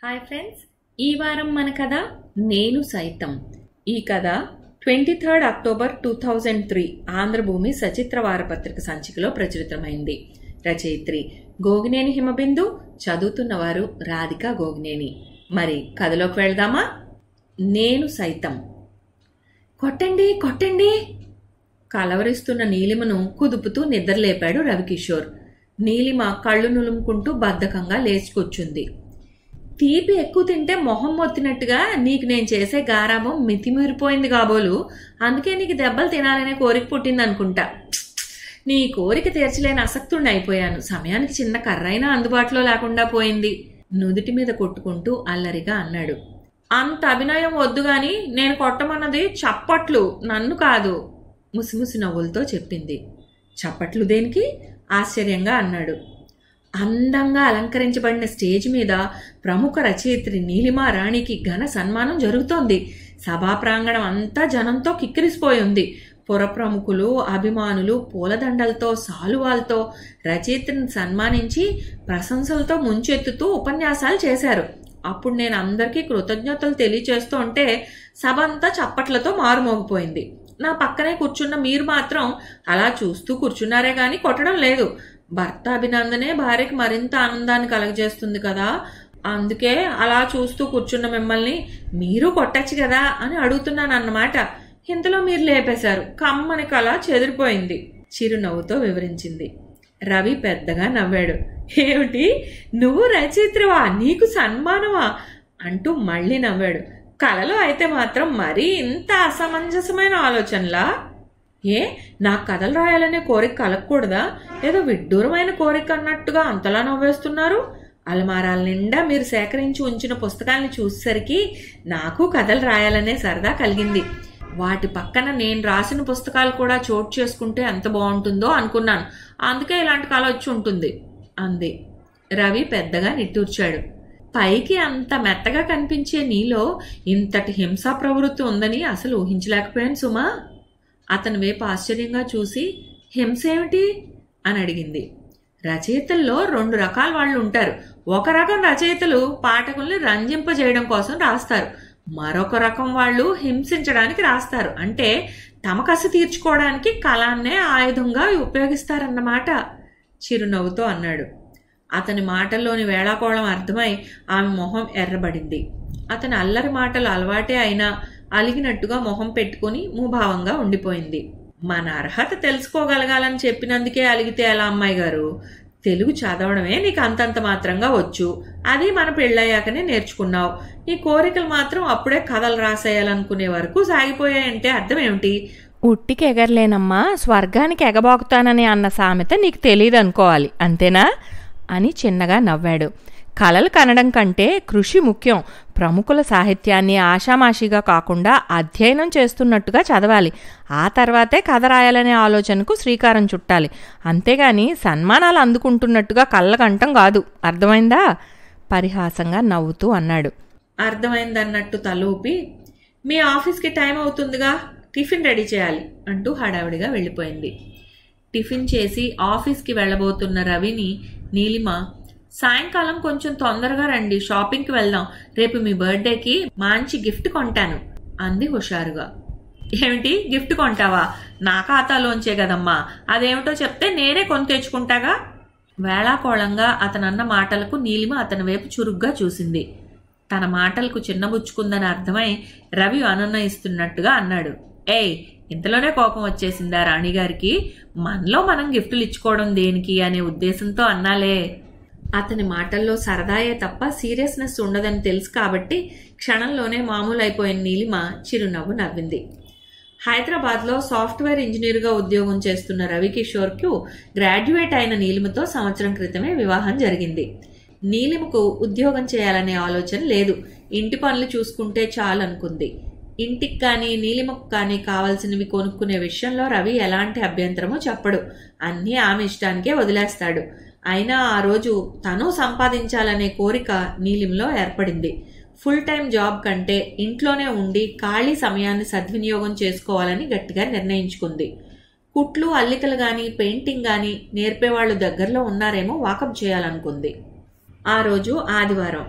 hi friends ఈ వారం మన కథ నేను సైతం ఈ కథ twenty third October two thousand three Andhrabhoomi సచిత్ర వారపత్రిక సంచికలో ప్రచురితమైంది రచయిత్రి గోగినేని హిమబిందు చదువుతున్నవారు రాధిక గోగినేని మరి కథలోకి వెళ్దామా నేను సైతం కొట్టండి కొట్టండి కలవరిస్తున్న నీలిమను కుదుపుతూ నిద్రలేపాడు రవికిషోర్ నీలిమ కళ్ళు నులుముకుంటూ బద్ధకంగా లేచికొచ్చుంది తీపి ఎక్కువ తింటే మొహం మొత్తినట్టుగా నీకు నేను చేసే గారాబం మితిమీరిపోయింది కాబోలు అందుకే నీకు దెబ్బలు తినాలనే కోరిక పుట్టింది అనుకుంటా నీ కోరిక తీర్చలేని అసక్తుండి అయిపోయాను సమయానికి చిన్న కర్రైనా అందుబాటులో లేకుండా పోయింది నుదుటి మీద కొట్టుకుంటూ అల్లరిగా అన్నాడు అంత అభినయం వద్దు గాని నేను కొట్టమన్నది చప్పట్లు నన్ను కాదు ముసిముసి నవ్వులతో చెప్పింది చప్పట్లు దేనికి ఆశ్చర్యంగా అన్నాడు అందంగా అలంకరించబడిన స్టేజ్ మీద ప్రముఖ రచయిత్రి నీలిమా రాణికి ఘన సన్మానం జరుగుతోంది సభా ప్రాంగణం అంతా జనంతో కిక్కిరిసిపోయి ఉంది పుర ప్రముఖులు అభిమానులు పూలదండలతో సాలువాలతో రచయిత్రిని సన్మానించి ప్రశంసలతో ముంచెత్తుతూ ఉపన్యాసాలు చేశారు అప్పుడు నేను అందరికీ కృతజ్ఞతలు తెలియచేస్తూ ఉంటే సభ అంతా చప్పట్లతో మారుమోగిపోయింది నా పక్కనే కూర్చున్న మీరు మాత్రం అలా చూస్తూ కూర్చున్నారే గాని కొట్టడం లేదు భర్త అభినందనే భార్యకి మరింత ఆనందాన్ని కలగజేస్తుంది కదా అందుకే అలా చూస్తూ కూర్చున్న మిమ్మల్ని మీరు కొట్టచ్చు కదా అని అడుగుతున్నాను అన్నమాట ఇంతలో మీరు లేపేశారు కమ్మని కళ చెదిరిపోయింది చిరునవ్వుతో వివరించింది రవి పెద్దగా నవ్వాడు ఏమిటి నువ్వు రచయిత్రవా నీకు సన్మానమా అంటూ మళ్ళీ నవ్వాడు కళలో అయితే మాత్రం మరీ ఇంత అసమంజసమైన ఆలోచనలా ఏ నా కథలు రాయాలనే కోరిక కలగకూడదా ఏదో విడ్డూరమైన కోరిక అన్నట్టుగా అంతలా నవ్వేస్తున్నారు అలమారాల నిండా మీరు సేకరించి ఉంచిన పుస్తకాల్ని చూసేసరికి నాకు కథలు రాయాలనే సరదా కలిగింది వాటి పక్కన నేను రాసిన పుస్తకాలు కూడా చోటు చేసుకుంటే ఎంత బాగుంటుందో అనుకున్నాను అందుకే ఇలాంటి కళ వచ్చి ఉంటుంది అంది రవి పెద్దగా నిట్టూర్చాడు పైకి అంత మెత్తగా కనిపించే నీలో ఇంతటి హింసా ప్రవృత్తి ఉందని అసలు ఊహించలేకపోయాను సుమా అతని వైపు ఆశ్చర్యంగా చూసి హింస ఏమిటి అని అడిగింది రచయితల్లో రెండు రకాల వాళ్ళు ఉంటారు ఒక రకం రచయితలు పాఠకుల్ని రంజింపజేయడం కోసం రాస్తారు మరొక రకం వాళ్ళు హింసించడానికి రాస్తారు అంటే తమ కసి తీర్చుకోవడానికి కళాన్నే ఆయుధంగా ఉపయోగిస్తారన్నమాట చిరునవ్వుతో అన్నాడు అతని మాటల్లోని వేళాకోళం అర్థమై ఆమె మొహం ఎర్రబడింది అతని అల్లరి మాటలు అలవాటే అయినా అలిగినట్టుగా మొహం పెట్టుకుని ముభావంగా ఉండిపోయింది మన అర్హత తెలుసుకోగలగాలని చెప్పినందుకే అలిగితే ఎలా అమ్మాయి గారు తెలుగు చదవడమే నీకు అంతంత మాత్రంగా వచ్చు అది మన పెళ్ళయ్యాకనే నేర్చుకున్నావు నీ కోరికలు మాత్రం అప్పుడే కథలు రాసేయాలనుకునే వరకు సాగిపోయాయంటే అర్థం ఏమిటి ఉట్టికి ఎగరలేనమ్మా స్వర్గానికి ఎగబాకుతానని అన్న సామెత నీకు తెలియదు అనుకోవాలి అంతేనా అని చిన్నగా నవ్వాడు కలలు కనడం కంటే కృషి ముఖ్యం ప్రముఖుల సాహిత్యాన్ని ఆషామాషిగా కాకుండా అధ్యయనం చేస్తున్నట్టుగా చదవాలి ఆ తర్వాతే కథ రాయాలనే ఆలోచనకు శ్రీకారం చుట్టాలి అంతేగాని సన్మానాలు అందుకుంటున్నట్టుగా కళ్ళకంటం కాదు అర్థమైందా పరిహాసంగా నవ్వుతూ అన్నాడు అర్థమైందన్నట్టు తలూపి మీ ఆఫీస్కి టైం అవుతుందిగా టిఫిన్ రెడీ చేయాలి అంటూ హడావిడిగా వెళ్ళిపోయింది టిఫిన్ చేసి ఆఫీస్కి వెళ్ళబోతున్న రవిని నీలిమ సాయంకాలం కొంచెం తొందరగా రండి షాపింగ్కి వెళ్దాం రేపు మీ బర్త్డేకి మంచి గిఫ్ట్ కొంటాను అంది హుషారుగా ఏమిటి గిఫ్ట్ కొంటావా నా ఖాతాలోంచే కదమ్మా అదేమిటో చెప్తే నేనే కొని తెచ్చుకుంటాగా వేళాకోళంగా అతనన్న మాటలకు నీలిమ అతని వైపు చురుగ్గా చూసింది తన మాటలకు చిన్నబుచ్చుకుందని అర్థమై రవి అనునయిస్తున్నట్టుగా అన్నాడు ఏయ్ ఇంతలోనే కోపం వచ్చేసిందా రాణిగారికి మనలో మనం గిఫ్టులు ఇచ్చుకోవడం దేనికి అనే ఉద్దేశంతో అన్నాలే అతని మాటల్లో సరదాయే తప్ప సీరియస్నెస్ ఉండదని తెలుసు కాబట్టి క్షణంలోనే మామూలు అయిపోయిన నీలిమ చిరునవ్వు నవ్వింది హైదరాబాద్లో సాఫ్ట్వేర్ ఇంజనీర్గా ఉద్యోగం చేస్తున్న రవికిషోర్కు గ్రాడ్యుయేట్ అయిన నీలిమతో సంవత్సరం క్రితమే వివాహం జరిగింది నీలిమకు ఉద్యోగం చేయాలనే ఆలోచన లేదు ఇంటి పనులు చూసుకుంటే చాలనుకుంది ఇంటికి కానీ నీలిమకు కానీ కావాల్సినవి కొనుక్కునే విషయంలో రవి ఎలాంటి అభ్యంతరమో చెప్పడు అన్నీ ఆమె ఇష్టానికే వదిలేస్తాడు అయినా ఆ రోజు తను సంపాదించాలనే కోరిక నీలింలో ఏర్పడింది ఫుల్ టైం జాబ్ కంటే ఇంట్లోనే ఉండి ఖాళీ సమయాన్ని సద్వినియోగం చేసుకోవాలని గట్టిగా నిర్ణయించుకుంది కుట్లు అల్లికలు గాని పెయింటింగ్ గాని నేర్పేవాళ్ళు దగ్గరలో ఉన్నారేమో వాకప్ చేయాలనుకుంది ఆ రోజు ఆదివారం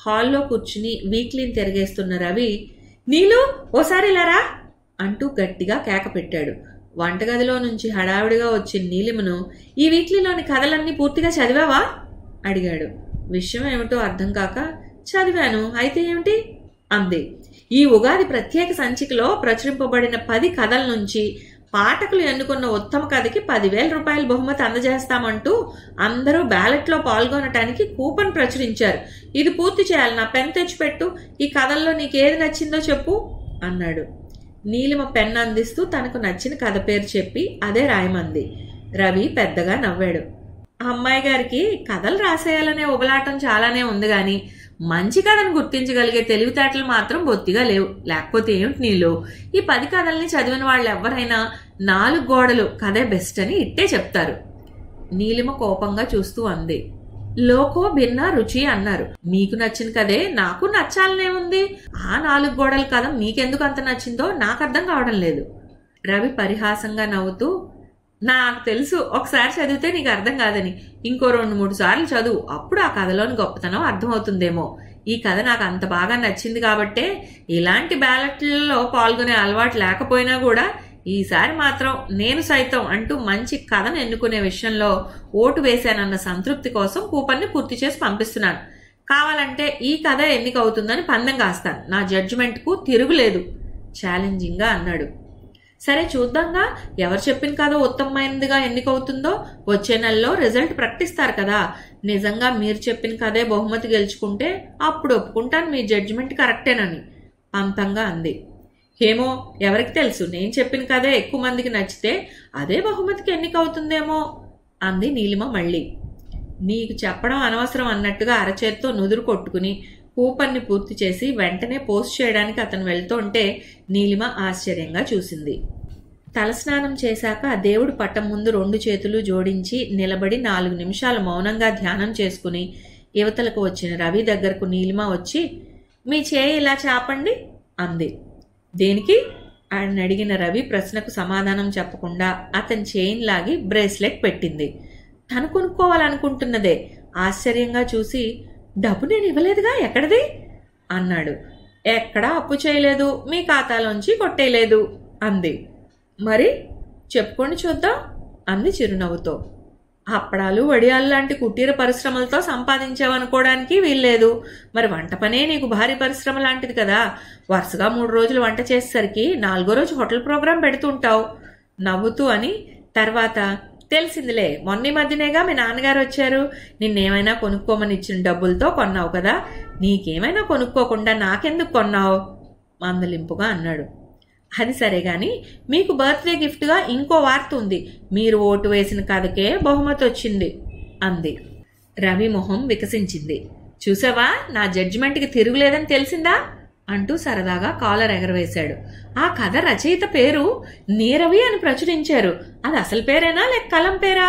హాల్లో కూర్చుని వీక్లీని తిరగేస్తున్న రవి నీలు ఓసారి ఇలారా అంటూ గట్టిగా కేక పెట్టాడు వంటగదిలో నుంచి హడావిడిగా వచ్చిన నీలిమను ఈ వీక్లీలోని కథలన్నీ పూర్తిగా చదివావా అడిగాడు విషయం ఏమిటో అర్థం కాక చదివాను అయితే ఏమిటి అంది ఈ ఉగాది ప్రత్యేక సంచికలో ప్రచురింపబడిన పది కథల నుంచి పాఠకులు ఎన్నుకున్న ఉత్తమ కథకి పదివేల రూపాయల బహుమతి అందజేస్తామంటూ అందరూ బ్యాలెట్లో పాల్గొనటానికి కూపన్ ప్రచురించారు ఇది పూర్తి చేయాలి నా పెన్ తెచ్చిపెట్టు ఈ కథల్లో నీకేది నచ్చిందో చెప్పు అన్నాడు నీలిమ పెన్ అందిస్తూ తనకు నచ్చిన కథ పేరు చెప్పి అదే రాయమంది రవి పెద్దగా నవ్వాడు ఆ అమ్మాయి గారికి కథలు రాసేయాలనే ఉబలాటం చాలానే ఉంది గాని మంచి కథను గుర్తించగలిగే తెలివితేటలు మాత్రం బొత్తిగా లేవు లేకపోతే ఏమిటి నీళ్ళు ఈ పది కథల్ని చదివిన వాళ్ళు ఎవరైనా నాలుగు గోడలు కథే బెస్ట్ అని ఇట్టే చెప్తారు నీలిమ కోపంగా చూస్తూ అంది లోకో భిన్న రుచి అన్నారు మీకు నచ్చిన కదే నాకు నచ్చాలనే ఉంది ఆ నాలుగు గోడల కథ మీకెందుకు అంత నచ్చిందో నాకు అర్థం కావడం లేదు రవి పరిహాసంగా నవ్వుతూ నాకు తెలుసు ఒకసారి చదివితే నీకు అర్థం కాదని ఇంకో రెండు మూడు సార్లు చదువు అప్పుడు ఆ కథలోని గొప్పతనం అర్థమవుతుందేమో ఈ కథ నాకు అంత బాగా నచ్చింది కాబట్టే ఇలాంటి బ్యాలెట్లలో పాల్గొనే అలవాటు లేకపోయినా కూడా ఈసారి మాత్రం నేను సైతం అంటూ మంచి కథను ఎన్నుకునే విషయంలో ఓటు వేశానన్న సంతృప్తి కోసం కూపన్ని పూర్తి చేసి పంపిస్తున్నాను కావాలంటే ఈ కథ ఎన్నికవుతుందని పందెం కాస్తాను నా జడ్జిమెంట్కు తిరుగులేదు ఛాలెంజింగ్గా అన్నాడు సరే చూద్దాంగా ఎవరు చెప్పిన కథ ఉత్తమమైనదిగా ఎన్నికవుతుందో వచ్చే నెలలో రిజల్ట్ ప్రకటిస్తారు కదా నిజంగా మీరు చెప్పిన కథే బహుమతి గెలుచుకుంటే అప్పుడు ఒప్పుకుంటాను మీ జడ్జిమెంట్ కరెక్టేనని పంతంగా అంది ఏమో ఎవరికి తెలుసు నేను చెప్పిన కథే ఎక్కువ మందికి నచ్చితే అదే బహుమతికి ఎన్నికవుతుందేమో అంది నీలిమ మళ్ళీ నీకు చెప్పడం అనవసరం అన్నట్టుగా అరచేత్తో నుదురు కొట్టుకుని కూపన్ని పూర్తి చేసి వెంటనే పోస్ట్ చేయడానికి అతను వెళ్తుంటే నీలిమ ఆశ్చర్యంగా చూసింది తలస్నానం చేశాక ఆ దేవుడి పట్టం ముందు రెండు చేతులు జోడించి నిలబడి నాలుగు నిమిషాలు మౌనంగా ధ్యానం చేసుకుని యువతలకు వచ్చిన రవి దగ్గరకు నీలిమ వచ్చి మీ చేయి ఇలా చాపండి అంది దేనికి ఆయన అడిగిన రవి ప్రశ్నకు సమాధానం చెప్పకుండా అతని చైన్ లాగి బ్రేస్లెట్ పెట్టింది తను కొనుక్కోవాలనుకుంటున్నదే ఆశ్చర్యంగా చూసి డబ్బు నేను ఇవ్వలేదుగా ఎక్కడిది అన్నాడు ఎక్కడా అప్పు చేయలేదు మీ ఖాతాలోంచి కొట్టేయలేదు అంది మరి చెప్పుకొని చూద్దాం అంది చిరునవ్వుతో అప్పడాలు వడియాలు లాంటి కుటీర పరిశ్రమలతో సంపాదించావనుకోవడానికి వీల్లేదు మరి వంట పనే నీకు భారీ పరిశ్రమ లాంటిది కదా వరుసగా మూడు రోజులు వంట చేసేసరికి నాలుగో రోజు హోటల్ ప్రోగ్రాం పెడుతుంటావు నవ్వుతూ అని తర్వాత తెలిసిందిలే మొన్న ఈ మధ్యనేగా మీ నాన్నగారు వచ్చారు నిన్నేమైనా కొనుక్కోమని ఇచ్చిన డబ్బులతో కొన్నావు కదా నీకేమైనా కొనుక్కోకుండా నాకెందుకు కొన్నావు మందలింపుగా అన్నాడు అది సరే గాని మీకు బర్త్డే గిఫ్ట్గా ఇంకో వార్త ఉంది మీరు ఓటు వేసిన కథకే బహుమతి వచ్చింది అంది రవి మొహం వికసించింది చూసావా నా జడ్జిమెంట్కి తిరుగులేదని తెలిసిందా అంటూ సరదాగా కాలర్ ఎగరవేశాడు ఆ కథ రచయిత పేరు నీరవి అని ప్రచురించారు అది అసలు పేరేనా లేక కలం పేరా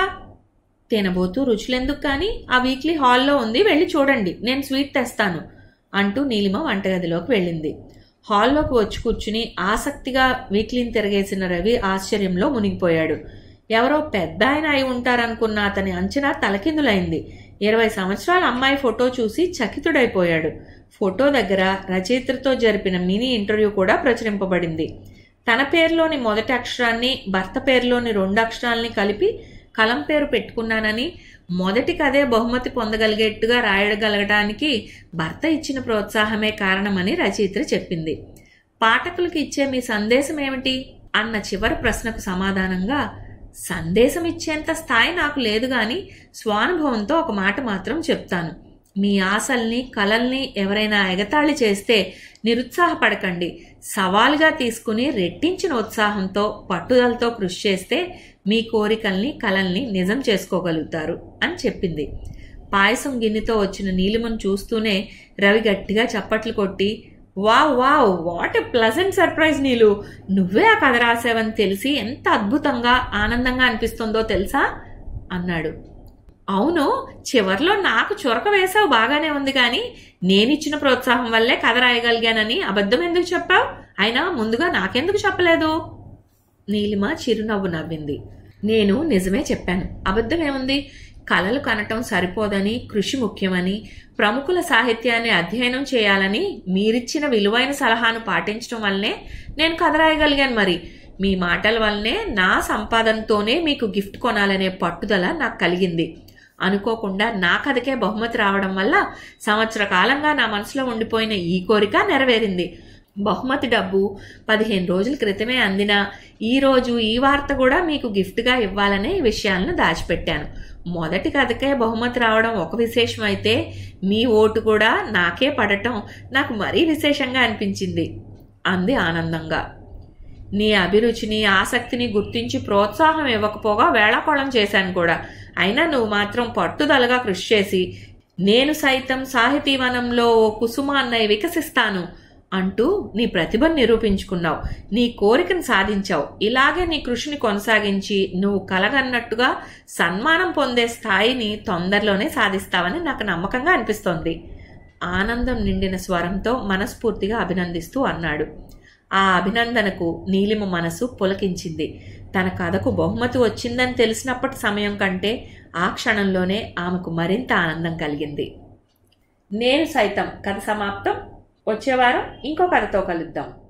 తినబోతూ రుచులెందుకు కానీ ఆ వీక్లీ హాల్లో ఉంది వెళ్ళి చూడండి నేను స్వీట్ తెస్తాను అంటూ నీలిమ వంటగదిలోకి వెళ్ళింది హాల్లోకి వచ్చి కూర్చుని ఆసక్తిగా వీక్లీని తిరగేసిన రవి ఆశ్చర్యంలో మునిగిపోయాడు ఎవరో పెద్ద ఆయన అయి ఉంటారనుకున్న అతని అంచనా తలకిందులైంది ఇరవై సంవత్సరాల అమ్మాయి ఫోటో చూసి చకితుడైపోయాడు ఫోటో దగ్గర రచయిత్రతో జరిపిన మినీ ఇంటర్వ్యూ కూడా ప్రచురింపబడింది తన పేరులోని మొదటి అక్షరాన్ని భర్త పేరులోని రెండు అక్షరాల్ని కలిపి కలం పేరు పెట్టుకున్నానని మొదటి కదే బహుమతి పొందగలిగేట్టుగా రాయగలగడానికి భర్త ఇచ్చిన ప్రోత్సాహమే కారణమని రచయిత్రి చెప్పింది పాఠకులకు ఇచ్చే మీ సందేశం ఏమిటి అన్న చివరి ప్రశ్నకు సమాధానంగా సందేశం ఇచ్చేంత స్థాయి నాకు లేదు గాని స్వానుభవంతో ఒక మాట మాత్రం చెప్తాను మీ ఆశల్ని కలల్ని ఎవరైనా ఎగతాళి చేస్తే నిరుత్సాహపడకండి సవాలుగా తీసుకుని రెట్టించిన ఉత్సాహంతో పట్టుదలతో కృషి చేస్తే మీ కోరికల్ని కలల్ని నిజం చేసుకోగలుగుతారు అని చెప్పింది పాయసం గిన్నెతో వచ్చిన నీలిమను చూస్తూనే రవి గట్టిగా చప్పట్లు కొట్టి wow wow what a pleasant surprise Neelu నువ్వే ఆ కథ రాసావని తెలిసి ఎంత అద్భుతంగా ఆనందంగా అనిపిస్తుందో తెలుసా అన్నాడు అవును చివర్లో నాకు చురక వేసావు బాగానే ఉంది కానీ నేనిచ్చిన ప్రోత్సాహం వల్లే కథ రాయగలిగానని అబద్ధం ఎందుకు చెప్పావు అయినా ముందుగా నాకెందుకు చెప్పలేదు నీలిమ చిరునవ్వు నవ్వింది నేను నిజమే చెప్పాను అబద్ధం ఏముంది కలలు కనటం సరిపోదని కృషి ముఖ్యమని ప్రముఖుల సాహిత్యాన్ని అధ్యయనం చేయాలని మీరిచ్చిన విలువైన సలహాను పాటించడం వల్లనే నేను కథ రాయగలిగాను మరి మీ మాటల వల్లనే నా సంపాదనతోనే మీకు గిఫ్ట్ కొనాలనే పట్టుదల నాకు కలిగింది అనుకోకుండా నా కథకే బహుమతి రావడం వల్ల సంవత్సర కాలంగా నా మనసులో ఉండిపోయిన ఈ కోరిక నెరవేరింది బహుమతి డబ్బు పదిహేను రోజుల క్రితమే అందిన ఈ రోజు ఈ వార్త కూడా మీకు గిఫ్ట్గా ఇవ్వాలనే ఈ విషయాలను దాచిపెట్టాను మొదటి కథకే బహుమతి రావడం ఒక విశేషం అయితే మీ ఓటు కూడా నాకే పడటం నాకు మరీ విశేషంగా అనిపించింది అంది ఆనందంగా నీ అభిరుచిని ఆసక్తిని గుర్తించి ప్రోత్సాహం ఇవ్వకపోగా వేళాకోళం చేశాను కూడా అయినా నువ్వు మాత్రం పట్టుదలగా కృషి చేసి నేను సైతం సాహితీవనంలో ఓ కుసుమాన్నై వికసిస్తాను అంటూ నీ ప్రతిభను నిరూపించుకున్నావు నీ కోరికను సాధించావు ఇలాగే నీ కృషిని కొనసాగించి నువ్వు కలగన్నట్టుగా సన్మానం పొందే స్థాయిని తొందరలోనే సాధిస్తావని నాకు నమ్మకంగా అనిపిస్తోంది ఆనందం నిండిన స్వరంతో మనస్ఫూర్తిగా అభినందిస్తూ అన్నాడు ఆ అభినందనకు నీలిమ మనసు పులకించింది తన కథకు బహుమతి వచ్చిందని తెలిసినప్పటి సమయం కంటే ఆ క్షణంలోనే ఆమెకు మరింత ఆనందం కలిగింది నేను సైతం కథ సమాప్తం వచ్చే వారం ఇంకో కథతో కలుద్దాం